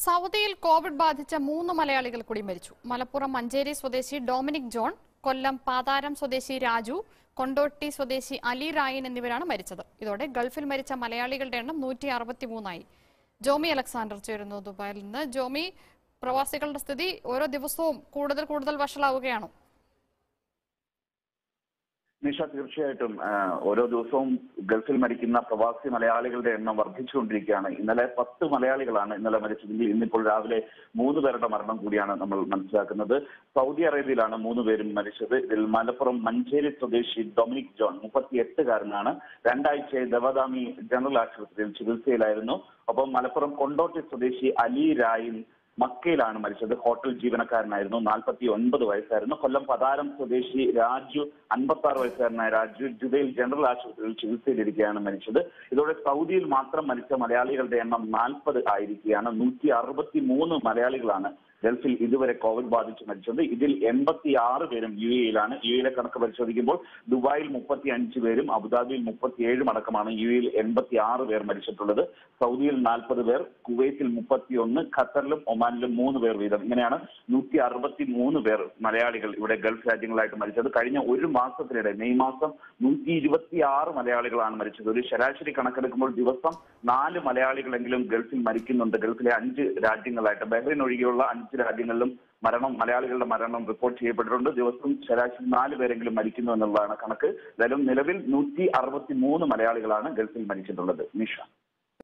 സൗദിയിൽ കോവിഡ് ബാധിച്ച മൂന്ന് മലയാളികൾ കൂടി മരിച്ചു മലപ്പുറം മഞ്ചേരി സ്വദേശി ഡൊമിനിക് ജോൺ കൊല്ലം പാതാരം സ്വദേശി രാജു കൊണ്ടോട്ടി സ്വദേശി അലി റായിൻ എന്നിവരാണ് മരിച്ചത് ഇതോടെ ഗൾഫിൽ മരിച്ച മലയാളികളുടെ എണ്ണം നൂറ്റി അറുപത്തിമൂന്നായി ജോമി അലക്സാണ്ടർ ചേരുന്നു ദുബായിൽ നിന്ന് ജോമി പ്രവാസികളുടെ സ്ഥിതി ഓരോ ദിവസവും കൂടുതൽ കൂടുതൽ വഷളാവുകയാണോ നിഷ തീർച്ചയായിട്ടും ആ, ഓരോ ദിവസവും ഗൾഫിൽ മരിക്കുന്ന പ്രവാസി മലയാളികളുടെ എണ്ണം വർദ്ധിച്ചുകൊണ്ടിരിക്കുകയാണ് ഇന്നലെ പത്ത് മലയാളികളാണ് ഇന്നലെ മരിച്ചതെങ്കിൽ ഇന്നിപ്പോൾ രാവിലെ മൂന്ന് പേരുടെ മരണം കൂടിയാണ് നമ്മൾ മനസ്സിലാക്കുന്നത് സൗദി അറേബ്യയിലാണ് മൂന്ന് പേരും മരിച്ചത് ഇതിൽ മലപ്പുറം മഞ്ചേരി സ്വദേശി ഡൊമിനിക് ജോൺ മുപ്പത്തിയെട്ടുകാരനാണ് രണ്ടാഴ്ചയായി ദവദാമി ജനറൽ ആശുപത്രിയിൽ ചികിത്സയിലായിരുന്നു ഒപ്പം മലപ്പുറം കൊണ്ടോട്ടി സ്വദേശി അലി രായിൻ മക്കയിലാണ് മരിച്ചത് ഹോട്ടൽ ജീവനക്കാരനായിരുന്നു നാൽപ്പത്തി ഒൻപത് വയസ്സായിരുന്നു കൊല്ലം പതാരം സ്വദേശി രാജു അൻപത്തി ആറ് വയസ്സുകാരനായ രാജു ജുബൈൽ ജനറൽ ആശുപത്രിയിൽ ചികിത്സയിലിരിക്കുകയാണ് മരിച്ചത് ഇതോടെ സൗദിയിൽ മാത്രം മരിച്ച മലയാളികളുടെ എണ്ണം നാൽപ്പത് ആയിരിക്കുകയാണ് നൂറ്റി അറുപത്തി മൂന്ന് മലയാളികളാണ് ഗൾഫിൽ ഇതുവരെ കോവിഡ് ബാധിച്ച് മരിച്ചത് ഇതിൽ എൺപത്തി ആറ് പേരും യു എയിലാണ് യു എയിലെ കണക്ക് പരിശോധിക്കുമ്പോൾ ദുബായിൽ മുപ്പത്തി അഞ്ച് പേരും അബുദാബിയിൽ മുപ്പത്തിയേഴും അടക്കമാണ് യു എയിൽ എൺപത്തി ആറ് പേർ മരിച്ചിട്ടുള്ളത് സൗദിയിൽ നാൽപ്പത് പേർ കുവൈത്തിൽ മുപ്പത്തി ഒന്ന് ഖത്തറിലും ഒമാനിലും മൂന്ന് പേർ വീതം ഇങ്ങനെയാണ് നൂറ്റി അറുപത്തി മൂന്ന് പേർ മലയാളികൾ ഇവിടെ ഗൾഫ് രാജ്യങ്ങളായിട്ട് മരിച്ചത് കഴിഞ്ഞ ഒരു മാസത്തിനിടെ മെയ് മാസം നൂറ്റി ഇരുപത്തി ആറ് മലയാളികളാണ് മരിച്ചത് ഒരു ശരാശരി കണക്കെടുക്കുമ്പോൾ ദിവസം നാല് മലയാളികളെങ്കിലും ഗൾഫിൽ മരിക്കുന്നുണ്ട് ഗൾഫിലെ അഞ്ച് രാജ്യങ്ങളായിട്ട് ബഹ്റൈൻ ഒഴികെയുള്ള അഞ്ച് രാജ്യങ്ങളിലും മരണം മലയാളികളുടെ മരണം റിപ്പോർട്ട് ചെയ്യപ്പെട്ടിട്ടുണ്ട് ദിവസം ശരാശരി നാല് പേരെങ്കിലും മരിക്കുന്നു എന്നുള്ളതാണ് കണക്ക് എന്തായാലും നിലവിൽ നൂറ്റി അറുപത്തി മൂന്ന് മലയാളികളാണ് ഗൾഫിൽ മരിച്ചിട്ടുള്ളത് നിഷ